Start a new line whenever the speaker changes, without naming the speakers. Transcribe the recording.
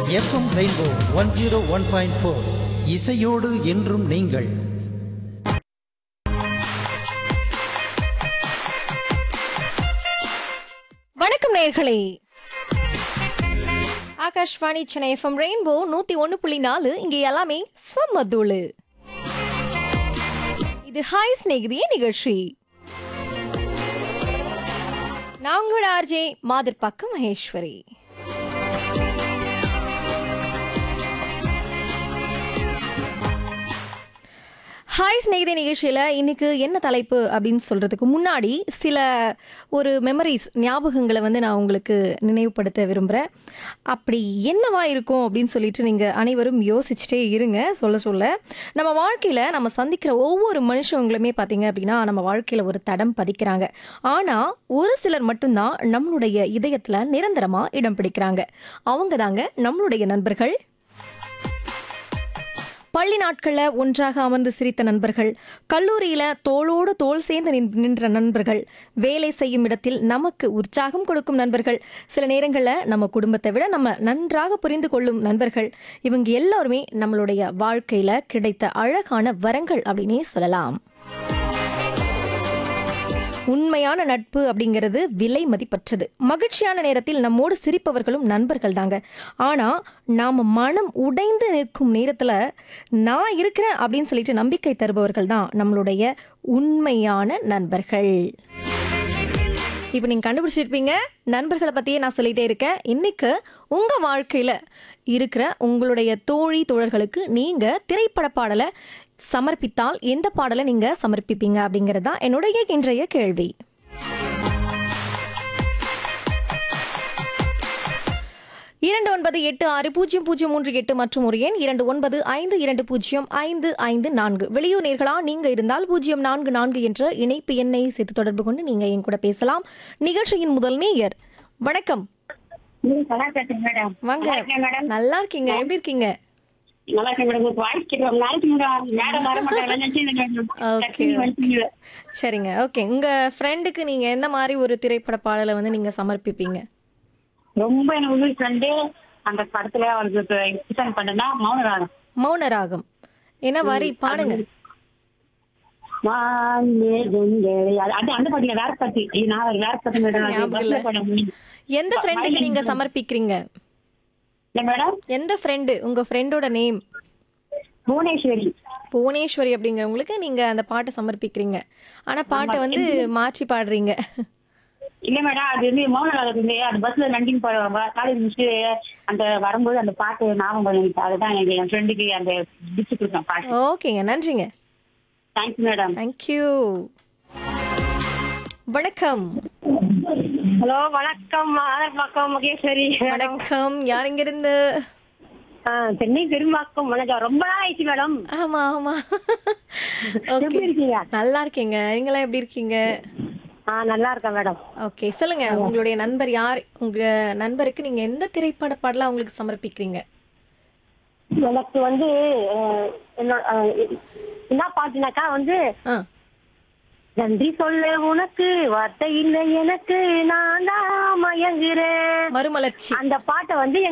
FM rainbow one zero one point four இசையோடு என்றும் நீங்கள்
வணக்கம் நேர்களே ஆகாஷ்வாணி சென்னை எஃப்எம் ரெயின்போ நூத்தி ஒன்னு புள்ளி நாலு இங்க எல்லாமே சம்மதூளு இது ஹாய் ஸ்நேகிதிய நிகழ்ச்சி நான் உங்களோட ஆர்ஜே மாதிர் பக்கம் மகேஸ்வரி ஹாய் ஸ்நேகிதி நிகழ்ச்சியில் இன்னைக்கு என்ன தலைப்பு அப்படின்னு சொல்கிறதுக்கு முன்னாடி சில ஒரு மெமரிஸ் ஞாபகங்களை வந்து நான் உங்களுக்கு நினைவுபடுத்த விரும்புகிறேன் அப்படி என்னவா இருக்கும் அப்படின்னு சொல்லிட்டு நீங்கள் அனைவரும் யோசிச்சுட்டே இருங்க சொல்ல சொல்ல நம்ம வாழ்க்கையில் நம்ம சந்திக்கிற ஒவ்வொரு மனுஷங்களுமே பார்த்தீங்க அப்படின்னா நம்ம வாழ்க்கையில் ஒரு தடம் பதிக்கிறாங்க ஆனால் ஒரு சிலர் மட்டும்தான் நம்மளுடைய இதயத்தில் நிரந்தரமாக இடம் பிடிக்கிறாங்க அவங்க தாங்க நம்மளுடைய நண்பர்கள் பள்ளி நாட்களில் ஒன்றாக அமர்ந்து சிரித்த நண்பர்கள் கல்லூரியில தோளோடு தோள் சேர்ந்து நின்- நின்ற நண்பர்கள் வேலை செய்யும் இடத்தில் நமக்கு உற்சாகம் கொடுக்கும் நண்பர்கள் சில நேரங்களில் நம்ம குடும்பத்தை விட நம்ம நன்றாக புரிந்து கொள்ளும் நண்பர்கள் இவங்க எல்லாருமே நம்மளுடைய வாழ்க்கையில கிடைத்த அழகான வரங்கள் அப்படின்னே சொல்லலாம் உண்மையான நட்பு அப்படிங்கிறது விலை மதிப்பற்றது மகிழ்ச்சியான நேரத்தில் நம்மோடு சிரிப்பவர்களும் நண்பர்கள் தாங்க ஆனா நாம மனம் உடைந்து நிற்கும் நேரத்துல நான் இருக்கிறேன் அப்படின்னு சொல்லிட்டு நம்பிக்கை தருபவர்கள் தான் நம்மளுடைய உண்மையான நண்பர்கள் இப்போ நீங்கள் கண்டுபிடிச்சிருப்பீங்க நண்பர்களை பற்றியே நான் சொல்லிட்டே இருக்கேன் இன்னைக்கு உங்கள் வாழ்க்கையில் இருக்கிற உங்களுடைய தோழி தோழர்களுக்கு நீங்கள் திரைப்பட பாடலை சமர்ப்பித்தால் எந்த பாடலை நீங்கள் சமர்ப்பிப்பீங்க அப்படிங்கிறது தான் என்னுடைய இன்றைய கேள்வி இரண்டு ஒன்பது எட்டு ஆறு பூஜ்ஜியம் பூஜ்ஜியம் மூன்று எட்டு மற்றும் ஒரு எண் இரண்டு ஒன்பது ஐந்து இரண்டு பூஜ்ஜியம் ஐந்து ஐந்து நான்கு வெளியூர் நேர்களா நீங்க இருந்தால் பூஜ்ஜியம் நான்கு நான்கு என்ற இணைப்பு எண்ணை சேர்த்து தொடர்பு கொண்டு நீங்க என் கூட பேசலாம் நிகழ்ச்சியின் முதல் நேயர் வணக்கம்
ம், நல்லா இருக்கேன் மேடம்
வாங்க
நல்லா இருக்கேன் மேடம்
நல்லா இருக்கீங்க எப்படி இருக்கீங்க
நல்லா இருக்கேன் மேடம் உங்களுக்கு வாய்ஸ் கேட்க நாளைக்கு மேடம் மேடம் வர மாட்டாங்க
Okay. சரிங்க ஓகே உங்க ஃப்ரெண்டுக்கு நீங்க என்ன மாதிரி ஒரு திரைப்பட பாடலை வந்து நீங்க சமர்ப்பிப்பீங்க
ரொம்ப எனக்கு உதவி ஃப்ரெண்டு அந்த படத்துல அவருக்கு டிசைன் பண்ணனா மௌனராகம்
மௌன ராகம் என்ன வரி பாடுங்க
அது அந்த பாட்டுல வேற பாட்டு இது நான் வேற பாட்டு மேடம் அது
ஞாபகம்
பஸ்ல
இல்ல.
படம்
எந்த ஃப்ரெண்டுக்கு நீங்க சமர்ப்பிக்கிறீங்க
இல்ல மேடம்
எந்த ஃப்ரெண்டு உங்க ஃப்ரெண்டோட நேம்
புவனேஸ்வரி
புவனேஸ்வரி அப்படிங்கிறவங்களுக்கு நீங்க அந்த பாட்டை சமர்ப்பிக்கிறீங்க ஆனா பாட்டை வந்து மாற்றி பாடுறீங்க
இல்ல மேடம் அது வந்து மௌனராகம் வந்து அந்த பஸ்ல நண்டிங் போறவங்க காலேஜ் முடிச்சு அந்த வரும்போது அந்த பாட்டு ஞாபகம் பண்ணிட்டு அதுதான் எனக்கு என் ஃப்ரெண்டுக்கு அந்த டிச்சு கொடுத்தேன் பாட்டு
ஓகேங்க நன்றிங்க
தேங்க்ஸ் மேடம்
தேங்க்யூ வணக்கம்
ஹலோ வணக்கம் ஆதரப்பாக்கம் மகேஸ்வரி
வணக்கம் யார் இங்க இருந்து
ஆ, சென்னை பெரும்பாக்கம் வணக்கம் ரொம்ப நாள் ஆயிடுச்சு மேடம்
ஆமா ஆமா
எப்படி
ஓகே
இருக்கீங்க
நல்லா இருக்கீங்க நீங்களாம் எப்படி இருக்கீங்க
ஆ நல்லா இருக்கேன் மேடம்
ஓகே சொல்லுங்க உங்களுடைய நண்பர் யார் உங்க நண்பருக்கு நீங்க எந்த திரைப்பட பாடலாம் அவங்களுக்கு சமர்ப்பிக்கிறீங்க
எனக்கு வந்து அஹ், என்னோட அஹ், என்ன பாட்டுனாக்கா வந்து
ஆ
நன்றி சொல்ல உனக்கு வார்த்தை இல்லை எனக்கு நான் தான் மயங்குறேன்
மறுமலர்ச்சி
அந்த பாட்டை வந்து